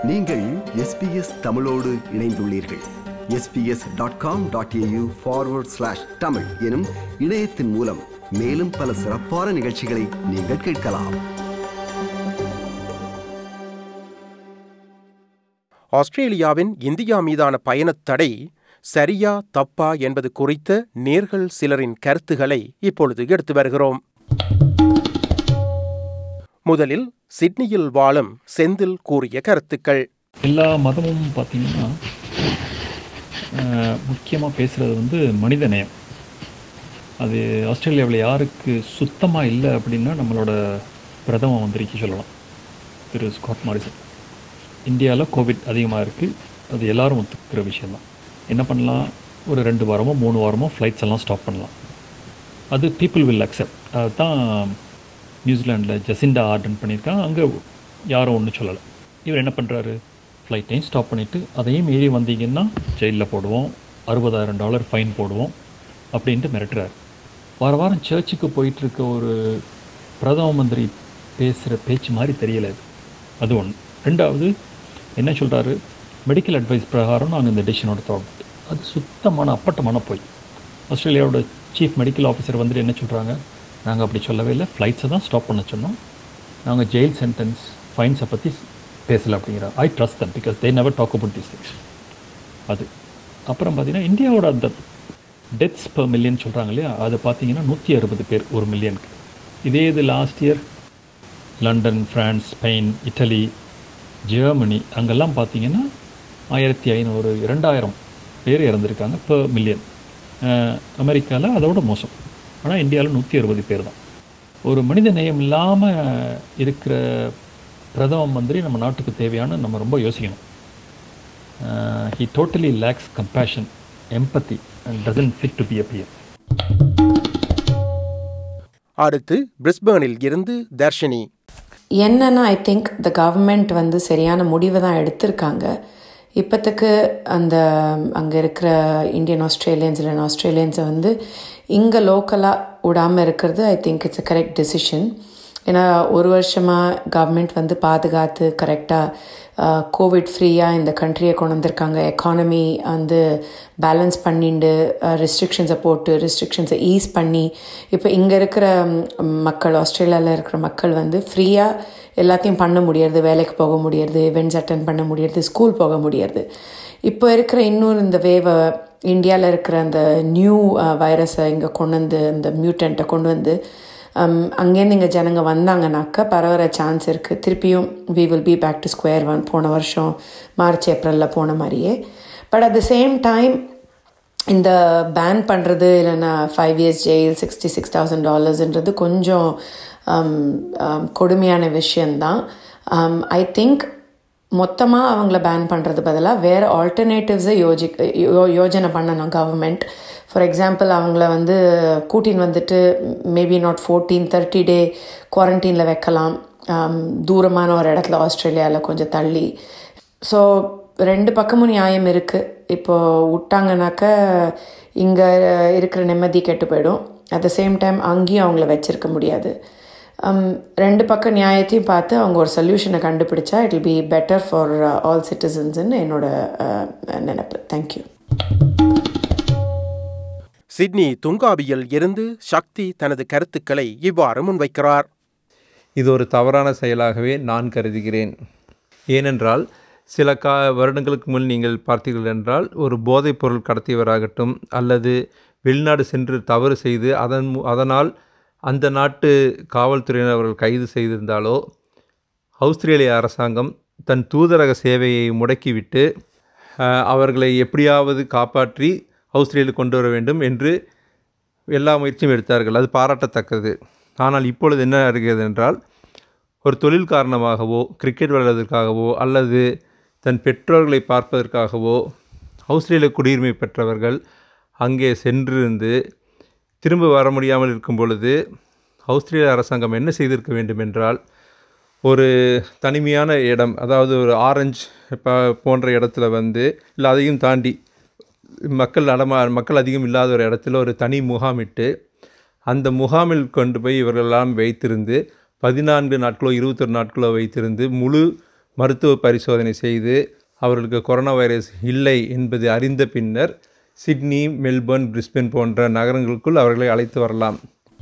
நீங்கள் எஸ்பிஎஸ் தமிழோடு இணைந்துள்ளீர்கள் SBS dot com dot AU forward slash Tamil எனும் இணையத்தின் மூலம் மேலும் பல சிறப்பான நிகழ்ச்சிகளை நீங்கள் கேட்கலாம் ஆஸ்திரேலியாவின் இந்தியா மீதான பயணத் தடை சரியா தப்பா என்பது குறித்த நேர்கள் சிலரின் கருத்துகளை இப்பொழுது எடுத்து வருகிறோம் முதலில் சிட்னியில் வாழும் செந்தில் கூறிய கருத்துக்கள் எல்லா மதமும் பார்த்தீங்கன்னா முக்கியமாக பேசுகிறது வந்து மனித நேயம் அது ஆஸ்திரேலியாவில் யாருக்கு சுத்தமாக இல்லை அப்படின்னா நம்மளோட பிரதம மந்திரிக்கு சொல்லலாம் திரு ஸ்காட் மாரிசன் இந்தியாவில் கோவிட் அதிகமாக இருக்குது அது எல்லாரும் ஒத்துக்கிற விஷயந்தான் என்ன பண்ணலாம் ஒரு ரெண்டு வாரமோ மூணு வாரமோ ஃப்ளைட்ஸ் எல்லாம் ஸ்டாப் பண்ணலாம் அது பீப்புள் வில் அக்செப்ட் அதுதான் நியூசிலாண்டில் ஜெசிண்டா ஆர்டன் பண்ணியிருக்காங்க அங்கே யாரும் ஒன்றும் சொல்லலை இவர் என்ன பண்ணுறாரு ஃப்ளைட்டையும் ஸ்டாப் பண்ணிவிட்டு அதையும் மீறி வந்தீங்கன்னா ஜெயிலில் போடுவோம் அறுபதாயிரம் டாலர் ஃபைன் போடுவோம் அப்படின்ட்டு மிரட்டுறாரு வார வாரம் சர்ச்சுக்கு போயிட்டுருக்க ஒரு பிரதம மந்திரி பேசுகிற பேச்சு மாதிரி தெரியல அது அது ஒன்று ரெண்டாவது என்ன சொல்கிறாரு மெடிக்கல் அட்வைஸ் பிரகாரம் நாங்கள் இந்த டிசிஷனோட தொடர்ந்து அது சுத்தமான அப்பட்டமான போய் ஆஸ்திரேலியாவோட சீஃப் மெடிக்கல் ஆஃபீஸர் வந்துட்டு என்ன சொல்கிறாங்க நாங்கள் அப்படி சொல்லவே இல்லை ஃப்ளைட்ஸை தான் ஸ்டாப் பண்ண சொன்னோம் நாங்கள் ஜெயில் சென்டென்ஸ் ஃபைன்ஸை பற்றி பேசலை அப்படிங்கிற I trust them because they never talk about this things அது அப்புறம் பார்த்தீங்கன்னா இந்தியாவோட அந்த டெத்ஸ் per மில்லியன் சொல்கிறாங்க இல்லையா அது பார்த்தீங்கன்னா நூற்றி அறுபது பேர் ஒரு மில்லியனுக்கு இதே இது last year London France Spain Italy Germany அங்கெல்லாம் பார்த்தீங்கன்னா ஆயிரத்தி ஐநூறு இரண்டாயிரம் பேர் இறந்துருக்காங்க per மில்லியன் அமெரிக்காவில் அதோட மோசம் ஆனால் இந்தியாவில் நூற்றி அறுபது பேர் தான் ஒரு மனித நேயம் இல்லாமல் இருக்கிற பிரதம மந்திரி நம்ம நாட்டுக்கு தேவையான நம்ம ரொம்ப யோசிக்கணும் he totally lacks compassion empathy and doesn't fit to be a PM அடுத்து பிரிஸ்பேனில் இருந்து தர்ஷினி என்னன்னா ஐ திங்க் த கவர்மெண்ட் வந்து சரியான முடிவை தான் எடுத்திருக்காங்க இப்போத்துக்கு அந்த அங்கே இருக்கிற இந்தியன் ஆஸ்திரேலியன்ஸ் இல்லைன்னா ஆஸ்திரேலியன்ஸை வந்து இங்கே லோக்கலாக விடாமல் இருக்கிறது I think it's a correct decision ஏன்னா ஒரு வருஷமாக கவர்மெண்ட் வந்து பாதுகாத்து கரெக்டாக கோவிட் ஃப்ரீயாக இந்த கண்ட்ரியை கொண்டு வந்திருக்காங்க எக்கானமி வந்து பேலன்ஸ் பண்ணிண்டு ரெஸ்ட்ரிக்ஷன்ஸை போட்டு ரெஸ்ட்ரிக்ஷன்ஸை ஈஸ் பண்ணி இப்போ இங்கே இருக்கிற மக்கள் ஆஸ்திரேலியாவில் இருக்கிற மக்கள் வந்து ஃப்ரீயாக எல்லாத்தையும் பண்ண முடியறது வேலைக்கு போக முடியறது இவெண்ட்ஸ் அட்டன் பண்ண முடியறது ஸ்கூல் போக முடியறது இப்போ இருக்கிற இன்னொரு இந்த வேவை இந்தியாவில் இருக்கிற அந்த நியூ வைரஸை இங்கே கொண்டு வந்து இந்த மியூட்டண்ட்டை கொண்டு வந்து அங்கேருந்து இங்கே ஜனங்க வந்தாங்கனாக்கா பரவற சான்ஸ் இருக்குது திருப்பியும் we will be back to square one போன வருஷம் மார்ச் ஏப்ரலில் போன மாதிரியே but at the same time இந்த பேன் பண்ணுறது இல்லைன்னா five years jail sixty six thousand டாலர்ஸ்ன்றது கொஞ்சம் கொடுமையான விஷயந்தான் ஐ திங்க் மொத்தமாக அவங்கள பேன் பண்ணுறது பதிலாக வேறு ஆல்டர்னேட்டிவ்ஸை யோஜி யோ யோஜனை பண்ணணும் கவர்மெண்ட் ஃபார் எக்ஸாம்பிள் அவங்கள வந்து கூட்டின்னு வந்துட்டு maybe not fourteen thirty day குவாரண்டீனில் வைக்கலாம் தூரமான ஒரு இடத்துல ஆஸ்திரேலியாவில் கொஞ்சம் தள்ளி ஸோ ரெண்டு பக்கமும் நியாயம் இருக்குது இப்போது விட்டாங்கனாக்க இங்கே இருக்கிற நிம்மதி கெட்டு போயிடும் அட் த சேம் டைம் அங்கேயும் அவங்கள வச்சிருக்க முடியாது ரெண்டு பக்கம் நியாயத்தையும் பார்த்து அவங்க ஒரு சொல்யூஷனை கண்டுபிடிச்சா it will be better for all சிட்டிசன்ஸ்ன்னு என்னோட நினப்பு தேங்க்யூ சிட்னி துங்காபியில் இருந்து சக்தி தனது கருத்துக்களை இவ்வாறு முன்வைக்கிறார் இது ஒரு தவறான செயலாகவே நான் கருதுகிறேன் ஏனென்றால் சில கா வருடங்களுக்கு முன் நீங்கள் பார்த்தீர்கள் என்றால் ஒரு போதைப் பொருள் கடத்தியவராகட்டும் அல்லது வெளிநாடு சென்று தவறு செய்து அதன் அதனால் அந்த நாட்டு காவல்துறையினர் அவர்கள் கைது செய்திருந்தாலோ ஆஸ்திரேலிய அரசாங்கம் தன் தூதரக சேவையை முடக்கிவிட்டு அவர்களை எப்படியாவது காப்பாற்றி ஆஸ்திரேலியா கொண்டு வர வேண்டும் என்று எல்லா முயற்சியும் எடுத்தார்கள் அது பாராட்டத்தக்கது ஆனால் இப்பொழுது என்ன இருக்கிறது என்றால் ஒரு தொழில் காரணமாகவோ கிரிக்கெட் விளையாடுவதற்காகவோ அல்லது தன் பெற்றோர்களை பார்ப்பதற்காகவோ ஆஸ்திரேலிய குடியுரிமை பெற்றவர்கள் அங்கே சென்றிருந்து திரும்ப வர முடியாமல் இருக்கும் பொழுது ஆஸ்திரேலிய அரசாங்கம் என்ன செய்திருக்க வேண்டும் என்றால் ஒரு தனிமையான இடம் அதாவது ஒரு ஆரஞ்சு போன்ற இடத்துல வந்து இல்லை அதையும் தாண்டி மக்கள் நடமா மக்கள் அதிகம் இல்லாத ஒரு இடத்துல ஒரு தனி முகாமிட்டு அந்த முகாமில் கொண்டு போய் இவர்களெல்லாம் வைத்திருந்து பதினான்கு நாட்களோ இருபத்தொரு நாட்களோ வைத்திருந்து முழு மருத்துவ பரிசோதனை செய்து அவர்களுக்கு கொரோனா வைரஸ் இல்லை என்பது அறிந்த பின்னர் சிட்னி மெல்பர்ன் பிரிஸ்பென் போன்ற நகரங்களுக்குள் அவர்களை அழைத்து வரலாம்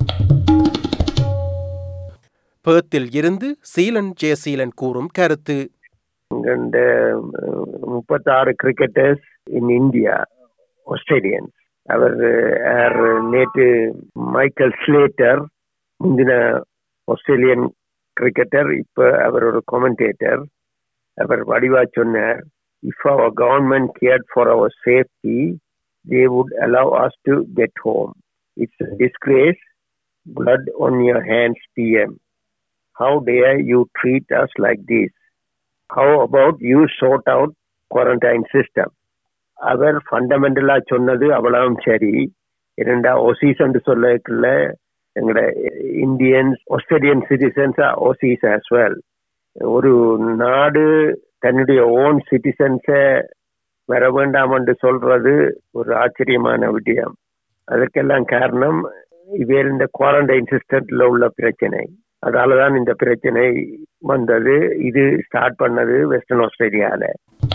பேர்த்தில் இருந்து சீலன் ஜெயசீலன் கூறும் கருத்து and uh, முப்பத்தாறு கிரிக்கெட்டர்ஸ் இன் இந்தியா ஆஸ்திரேலியன்ஸ் அவர் அவர் நேற்று மைக்கேல் ஸ்லேட்டர் முந்தின ஆஸ்திரேலியன் கிரிக்கெட்டர் இப்ப அவர் ஒரு கொமெண்டேட்டர் அவர் வடிவா சொன்னார் if our government cared for our safety they would allow us to get home it's disgrace blood on your hands pm how dare you treat us like this how about you sort out quarantine system அவர் ஃபண்டமெண்டலா சொன்னது அவ்வளவும் சரி இரண்டா Aussies என்று சொல்லக்குள்ள எங்களோட Indians Australian citizens Aussies as well ஒரு நாடு தன்னுடைய ஓன் சிட்டிசன்ஸை வர வேண்டாம் என்று சொல்றது ஒரு ஆச்சரியமான விடயம் அதற்கெல்லாம் காரணம் இவர் இந்த குவாரண்டைன் சிஸ்டத்துல உள்ள பிரச்சனை அதாலதான் இந்த பிரச்சனை வந்தது இது ஸ்டார்ட் பண்ணது வெஸ்டர்ன் ஆஸ்திரேலியால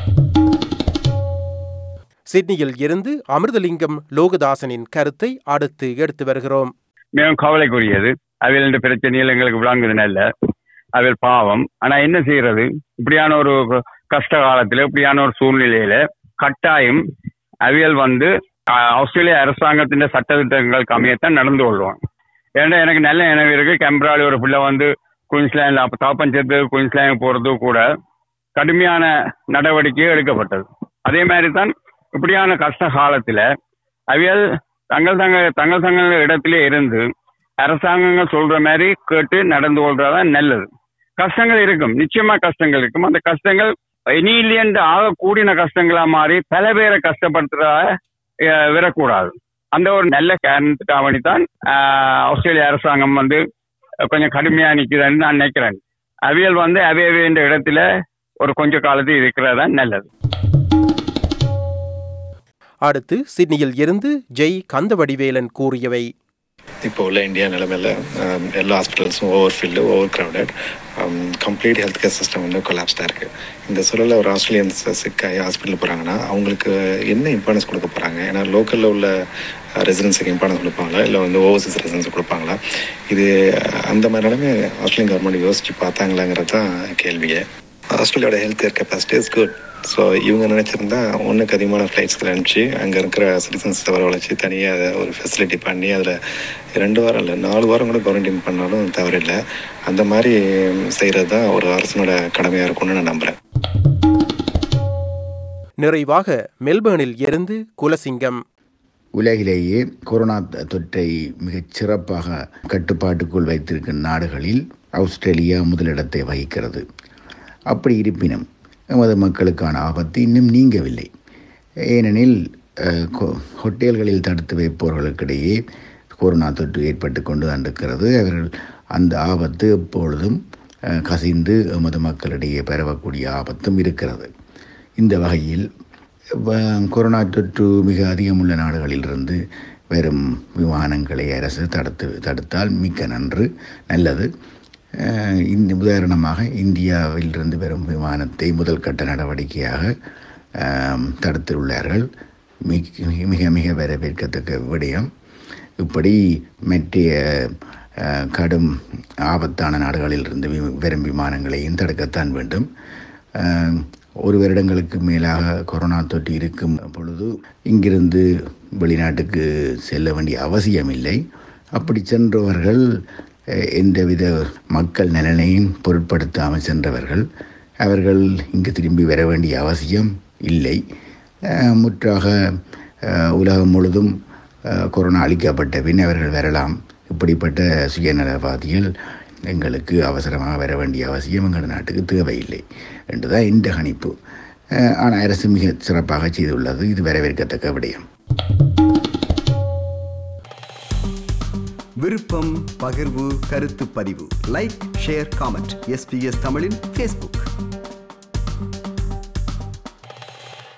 சிட்னியில் இருந்து அமிர்தலிங்கம் லோகதாசனின் கருத்தை அடுத்து எடுத்து வருகிறோம் மிகவும் கவலைக்குரியது அவையில் இந்த பிரச்சனையில் எங்களுக்கு விளங்குது நல்ல அவையில் பாவம் ஆனா என்ன செய்யறது இப்படியான ஒரு கஷ்ட காலத்துல இப்படியான ஒரு சூழ்நிலையில கட்டாயம் அவியல் வந்து ஆஹ், ஆஸ்திரேலிய அரசாங்கத்தின் சட்டத்திட்டங்களுக்கு அமையத்தான் நடந்து கொள்வாங்க ஏன்னா எனக்கு நல்ல நினைவு இருக்கு கெம்பராலி ஒரு பிள்ளை வந்து குயின்ஸ்லாண்டில் அப்போ தாப்பஞ்சத்து குயின்ஸ்லாந்து போறது கூட கடுமையான நடவடிக்கை எடுக்கப்பட்டது அதே மாதிரி தான் இப்படியான கஷ்ட காலத்துல அவியல் தங்கள் தங்கள் தங்கள் தங்கள் இடத்திலே இருந்து அரசாங்கங்கள் சொல்ற மாதிரி கேட்டு நடந்து கொள்றதான் நல்லது கஷ்டங்கள் இருக்கும் நிச்சயமா கஷ்டங்கள் இருக்கும் அந்த கஷ்டங்கள் இனியிலியன்று ஆக கூடின கஷ்டங்களா மாறி பல பேரை கஷ்டப்படுத்துறதா அஹ், விடக்கூடாது அந்த ஒரு நல்ல காரணத்துக்காக தான் ஆஹ், ஆஸ்திரேலிய அரசாங்கம் வந்து கொஞ்சம் கடுமையா நிக்குதுன்னு நான் நினைக்கிறேன் அவியல் வந்து அவே என்ற இடத்துல ஒரு கொஞ்ச காலத்துக்கு இருக்கிறதா நல்லது அடுத்து சிட்னியில் இருந்து ஜெய் கந்தவடிவேலன் கூறியவை இப்போ உள்ள இந்தியா நிலைமையில் எல்லா ஹாஸ்பிட்டல்ஸும் over filled over crowded complete health care system வந்து கொலாப்ஸ்டாக இருக்குது இந்த சூழலில் ஒரு ஆஸ்திரேலியன்ஸ் சிக்காகி ஹாஸ்பிட்டல் போகிறாங்கன்னா அவங்களுக்கு என்ன இம்பார்ட்டன்ஸ் கொடுக்க போகிறாங்க ஏன்னா லோக்கலில் உள்ள ரெசிடென்ஸுக்கு இம்பார்ட்டன்ஸ் கொடுப்பாங்களா இல்லை வந்து ஓவர்சீஸ் ரெசிடென்ஸ் கொடுப்பாங்களா இது அஹ், அந்த மாதிரி நிலைமை ஆஸ்திரேலியன் கவர்மெண்ட் யோசிச்சு பார்த்தாங்களாங்கிறது தான் கேள்வியே ஆஸ்திரேலியாவோட health care capacity is good so இவங்க நினச்சிருந்தா ஒன்றுக்கு அதிகமான ஃப்ளைட்ஸ்க்கு அனுப்பிச்சு அங்கே இருக்கிற சிட்டிசன்ஸ் வரவழைச்சி தனியாக ஒரு ஃபெசிலிட்டி பண்ணி அதில் ரெண்டு வாரம் இல்லை நாலு வாரம் கூட குவாரண்டைன் பண்ணாலும் தவறில்லை அந்த மாதிரி செய்கிறது தான் ஒரு அரசனோட கடமையாக இருக்கும்னு நான் நம்புகிறேன் நிறைவாக மெல்பர்னில் இருந்து குலசிங்கம் உலகிலேயே கொரோனா த- தொற்றை மிகச் சிறப்பாக கட்டுப்பாட்டுக்குள் வைத்திருக்கும் நாடுகளில் ஆஸ்திரேலியா முதலிடத்தை வகிக்கிறது அப்படி இருப்பினும் எமது மக்களுக்கான ஆபத்து இன்னும் நீங்கவில்லை ஏனெனில் அஹ், கொ- ஹோட்டல்களில் தடுத்து வைப்பவர்களுக்கிடையே கொரோனா தொற்று ஏற்பட்டு கொண்டு தான் இருக்கிறது அவர்கள் அந்த ஆபத்து எப்பொழுதும் அஹ், கசிந்து எமது மக்களிடையே பரவக்கூடிய ஆபத்தும் இருக்கிறது இந்த வகையில் வ- கொரோனா தொற்று மிக அதிகமுள்ள நாடுகளிலிருந்து வரும் விமானங்களை அரசு தடுத்து தடுத்தால் மிக்க நன்று நல்லது அஹ் இந்த உதாரணமாக இந்தியாவிலிருந்து வரும் விமானத்தை முதல் கட்ட நடவடிக்கையாக அஹ், தடுத்துள்ளார்கள் மிக மிக மிக வரவேற்கத்தக்க விடயம் இப்படி மற்றைய அஹ், கடும் ஆபத்தான நாடுகளிலிருந்து வி- வரும் விமானங்களையும் தடுக்கத்தான் வேண்டும் அஹ், ஒரு வருடங்களுக்கு மேலாக கொரோனா தொற்று இருக்கும் பொழுது இங்கிருந்து வெளிநாட்டுக்கு செல்ல வேண்டிய அவசியமில்லை அப்படி சென்றவர்கள் அஹ், எந்தவித மக்கள் நலனையும் பொருட்படுத்தாமல் சென்றவர்கள் அவர்கள் இங்கு திரும்பி வர வேண்டிய அவசியம் இல்லை அஹ், முற்றாக அஹ், உலகம் முழுதும் அஹ், கொரோனா அளிக்கப்பட்ட பின் அவர்கள் வரலாம் இப்படிப்பட்ட சுயநலவாதிகள் எங்களுக்கு அவசரமாக வர வேண்டிய அவசியம் எங்கள் நாட்டுக்கு தேவையில்லை என்றுதான் இந்த கணிப்பு அஹ், ஆனால் அரசு மிக சிறப்பாக செய்துள்ளது இது வரவேற்கத்தக்க விடயம் விருப்பம் பகிர்வு கருத்து பதிவு லைக் ஷேர் காமெண்ட் எஸ்பிஎஸ் தமிழின் ஃபேஸ்புக்